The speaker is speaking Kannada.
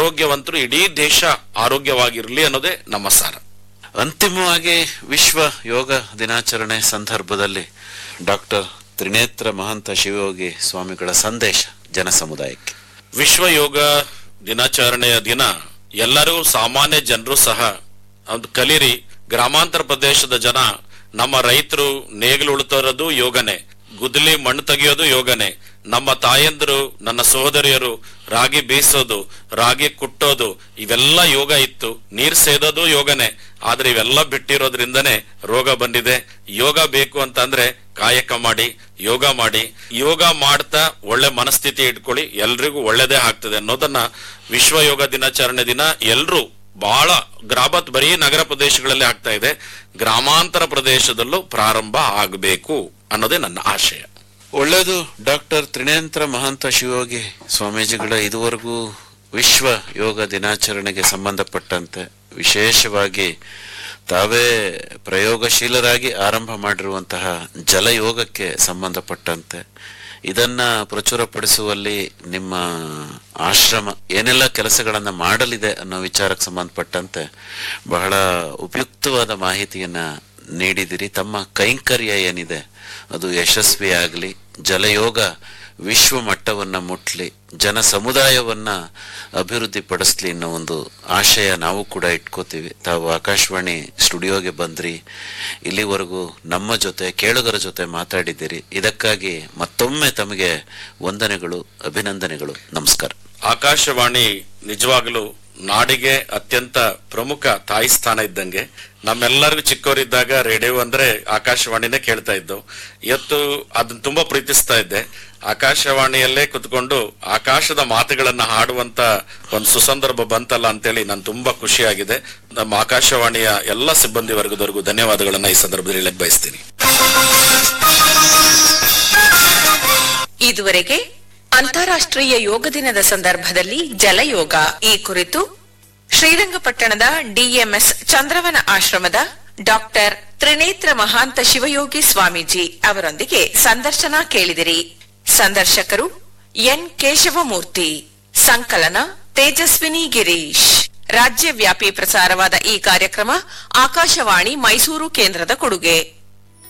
ಆರೋಗ್ಯವಂತರು ಇಡೀ ದೇಶ ಆರೋಗ್ಯವಾಗಿರ್ಲಿ ಅನ್ನೋದೇ ನಮ್ಮ ಸಾರ ಅಂತಿಮವಾಗಿ ವಿಶ್ವ ಯೋಗ ದಿನಾಚರಣೆ ಸಂದರ್ಭದಲ್ಲಿ ಡಾಕ್ಟರ್ ತ್ರಿನೇತ್ರ ಮಹಂತ ಶಿವಯೋಗಿ ಸ್ವಾಮಿಗಳ ಸಂದೇಶ ಜನ ಸಮುದಾಯಕ್ಕೆ ವಿಶ್ವ ಯೋಗ ದಿನಾಚರಣೆಯ ದಿನ ಎಲ್ಲರೂ ಸಾಮಾನ್ಯ ಜನರು ಸಹ ಅದು ಕಲೀರಿ ಗ್ರಾಮಾಂತರ ಪ್ರದೇಶದ ಜನ ನಮ್ಮ ರೈತರು ನೇಗಿಲು ಉಳ್ತಾರದು ಯೋಗನೆ ಗುದ್ದಲಿ ಮಣ್ಣು ತೆಗೆಯೋದು ಯೋಗನೆ ನಮ್ಮ ತಾಯಂದಿರು ನನ್ನ ಸಹೋದರಿಯರು ರಾಗಿ ಬೀಸೋದು ರಾಗಿ ಕುಟ್ಟೋದು ಇವೆಲ್ಲ ಯೋಗ ಇತ್ತು ನೀರ್ ಸೇದೋದು ಯೋಗನೆ ಆದ್ರೆ ಇವೆಲ್ಲ ಬಿಟ್ಟಿರೋದ್ರಿಂದನೇ ರೋಗ ಬಂದಿದೆ ಯೋಗ ಬೇಕು ಅಂತಂದ್ರೆ ಕಾಯಕ ಮಾಡಿ ಯೋಗ ಮಾಡಿ ಯೋಗ ಮಾಡ್ತಾ ಒಳ್ಳೆ ಮನಸ್ಥಿತಿ ಇಟ್ಕೊಳ್ಳಿ ಎಲ್ರಿಗೂ ಒಳ್ಳೇದೇ ಆಗ್ತದೆ ಅನ್ನೋದನ್ನ ವಿಶ್ವ ಯೋಗ ದಿನಾಚರಣೆ ದಿನ ಎಲ್ರೂ ಬಹಳ ಗ್ರಾಮತ್ ಬರೀ ನಗರ ಪ್ರದೇಶಗಳಲ್ಲಿ ಆಗ್ತಾ ಇದೆ ಗ್ರಾಮಾಂತರ ಪ್ರದೇಶದಲ್ಲೂ ಪ್ರಾರಂಭ ಆಗಬೇಕು ಅನ್ನೋದೇ ನನ್ನ ಆಶಯ ಒಳ್ಳೆಯದು ಡಾಕ್ಟರ್ ತ್ರಿನೇತ್ರ ಮಹಂತ ಶಿವಯೋಗಿ ಸ್ವಾಮೀಜಿಗಳ ಇದುವರೆಗೂ ವಿಶ್ವ ಯೋಗ ದಿನಾಚರಣೆಗೆ ಸಂಬಂಧಪಟ್ಟಂತೆ ವಿಶೇಷವಾಗಿ ತಾವೇ ಪ್ರಯೋಗಶೀಲರಾಗಿ ಆರಂಭ ಮಾಡಿರುವಂತಹ ಜಲಯೋಗಕ್ಕೆ ಸಂಬಂಧಪಟ್ಟಂತೆ ಇದನ್ನ ಪ್ರಚುರಪಡಿಸುವಲ್ಲಿ ನಿಮ್ಮ ಆಶ್ರಮ ಏನೆಲ್ಲ ಕೆಲಸಗಳನ್ನ ಮಾಡಲಿದೆ ಅನ್ನೋ ವಿಚಾರಕ್ಕೆ ಸಂಬಂಧಪಟ್ಟಂತೆ ಬಹಳ ಉಪಯುಕ್ತವಾದ ಮಾಹಿತಿಯನ್ನ ನೀಡಿದಿರಿ ತಮ್ಮ ಕೈಂಕರ್ಯ ಏನಿದೆ ಅದು ಯಶಸ್ವಿಯಾಗಲಿ ಜಲಯೋಗ ವಿಶ್ವ ಮಟ್ಟವನ್ನ ಮುಟ್ಲಿ ಜನ ಸಮುದಾಯವನ್ನ ಅಭಿವೃದ್ಧಿ ಪಡಿಸ್ಲಿ ಅನ್ನೋ ಒಂದು ಆಶಯ ನಾವು ಕೂಡ ಇಟ್ಕೋತೀವಿ ತಾವು ಆಕಾಶವಾಣಿ ಸ್ಟುಡಿಯೋಗೆ ಬಂದ್ರಿ ಇಲ್ಲಿವರೆಗೂ ನಮ್ಮ ಜೊತೆ ಕೇಳುಗರ ಜೊತೆ ಮಾತಾಡಿದ್ದೀರಿ ಇದಕ್ಕಾಗಿ ಮತ್ತೊಮ್ಮೆ ತಮಗೆ ವಂದನೆಗಳು ಅಭಿನಂದನೆಗಳು ನಮಸ್ಕಾರ ಆಕಾಶವಾಣಿ ನಿಜವಾಗಲೂ ನಾಡಿಗೆ ಅತ್ಯಂತ ಪ್ರಮುಖ ತಾಯಿ ಸ್ಥಾನ ಇದ್ದಂಗೆ ನಮ್ಮೆಲ್ಲರಿಗೂ ಚಿಕ್ಕವರಿದ್ದಾಗ ರೇಡಿಯೋ ಅಂದ್ರೆ ಆಕಾಶವಾಣಿನೇ ಕೇಳ್ತಾ ಇದ್ದು ಇವತ್ತು ಅದನ್ನ ತುಂಬಾ ಪ್ರೀತಿಸ್ತಾ ಇದ್ದೆ ಆಕಾಶವಾಣಿಯಲ್ಲೇ ಕುತ್ಕೊಂಡು ಆಕಾಶದ ಮಾತುಗಳನ್ನ ಹಾಡುವಂತ ಒಂದು ಸುಸಂದರ್ಭ ಬಂತಲ್ಲ ಅಂತೇಳಿ ನಾನು ತುಂಬಾ ಖುಷಿಯಾಗಿದೆ ನಮ್ಮ ಆಕಾಶವಾಣಿಯ ಎಲ್ಲ ಸಿಬ್ಬಂದಿ ವರ್ಗದವರೆಗೂ ಧನ್ಯವಾದಗಳನ್ನ ಈ ಸಂದರ್ಭದಲ್ಲಿ ಹೇಳಕ್ ಬಯಸ್ತೀನಿ ಇದುವರೆಗೆ ಅಂತಾರಾಷ್ಟ್ರೀಯ ಯೋಗ ದಿನದ ಸಂದರ್ಭದಲ್ಲಿ ಜಲಯೋಗ ಈ ಕುರಿತು ಶ್ರೀರಂಗಪಟ್ಟಣದ ಡಿಎಂಎಸ್ ಚಂದ್ರವನ ಆಶ್ರಮದ ಡಾಕ್ಟರ್ ತ್ರಿನೇತ್ರ ಮಹಾಂತ ಶಿವಯೋಗಿ ಸ್ವಾಮೀಜಿ ಅವರೊಂದಿಗೆ ಸಂದರ್ಶನ ಕೇಳಿದಿರಿ ಸಂದರ್ಶಕರು ಎನ್ ಕೇಶವಮೂರ್ತಿ ಸಂಕಲನ ತೇಜಸ್ವಿನಿ ಗಿರೀಶ್ ರಾಜ್ಯವ್ಯಾಪಿ ಪ್ರಸಾರವಾದ ಈ ಕಾರ್ಯಕ್ರಮ ಆಕಾಶವಾಣಿ ಮೈಸೂರು ಕೇಂದ್ರದ ಕೊಡುಗೆ